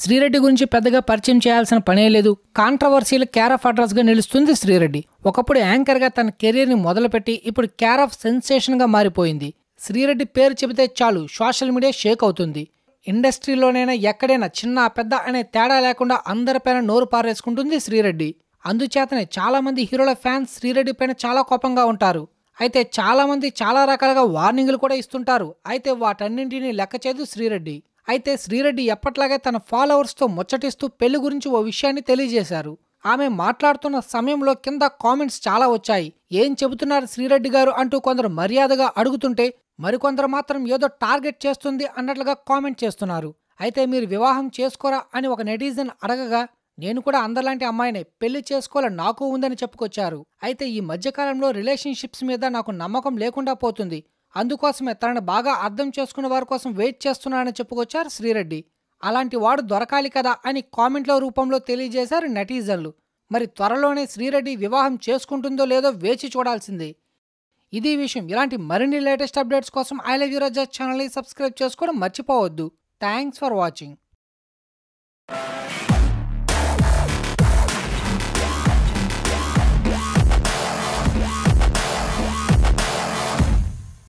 శ్రీరెడ్డి గురించి పెద్దగా పరిచయం చేయాల్సిన పనే లేదు కాంట్రవర్సీల క్యార్ ఆఫ్ అడ్రస్ గా నిలుస్తుంది శ్రీరెడ్డి ఒకప్పుడు యాంకర్ గా తన కెరీర్ ని మొదలుపెట్టి ఇప్పుడు క్యార్ ఆఫ్ సెన్సేషన్ గా మారిపోయింది శ్రీరెడ్డి పేరు చెబితే చాలు సోషల్ మీడియా షేక్ అవుతుంది ఇండస్ట్రీలోనైనా ఎక్కడైనా చిన్న పెద్ద అనే తేడా లేకుండా అందరిపైన నోరు పారేసుకుంటుంది శ్రీరెడ్డి అందుచేతనే చాలా మంది హీరోల ఫ్యాన్స్ శ్రీరెడ్డి పైన చాలా కోపంగా ఉంటారు అయితే చాలా మంది చాలా రకాలుగా వార్నింగ్లు కూడా ఇస్తుంటారు అయితే వాటన్నింటినీ లెక్క చేయదు శ్రీరెడ్డి అయితే శ్రీరెడ్డి ఎప్పట్లాగే తన ఫాలోవర్స్తో ముచ్చటిస్తూ పెళ్లి గురించి ఓ విషయాన్ని తెలియజేశారు ఆమె మాట్లాడుతున్న సమయంలో కింద కామెంట్స్ చాలా వచ్చాయి ఏం చెబుతున్నారు శ్రీరెడ్డి గారు అంటూ కొందరు మర్యాదగా అడుగుతుంటే మరికొందరు మాత్రం ఏదో టార్గెట్ చేస్తుంది అన్నట్లుగా కామెంట్ చేస్తున్నారు అయితే మీరు వివాహం చేసుకోరా అని ఒక నెటిజన్ అడగగా నేను కూడా అందరిలాంటి అమ్మాయినే పెళ్లి చేసుకోవాలని నాకు ఉందని చెప్పుకొచ్చారు అయితే ఈ మధ్యకాలంలో రిలేషన్షిప్స్ మీద నాకు నమ్మకం లేకుండా పోతుంది అందుకోసమే తనని బాగా అర్థం చేసుకున్న వారి కోసం వెయిట్ చేస్తున్నానని చెప్పుకొచ్చారు శ్రీరెడ్డి అలాంటి వాడు దొరకాలి కదా అని కామెంట్ల రూపంలో తెలియజేశారు నెటిజన్లు మరి త్వరలోనే శ్రీరెడ్డి వివాహం చేసుకుంటుందో లేదో వేచి చూడాల్సిందే ఇది విషయం ఇలాంటి మరిన్ని లేటెస్ట్ అప్డేట్స్ కోసం ఐ లవ్ యూ రజా ఛానల్ని సబ్స్క్రైబ్ చేసుకోవడం మర్చిపోవద్దు థ్యాంక్స్ ఫర్ వాచింగ్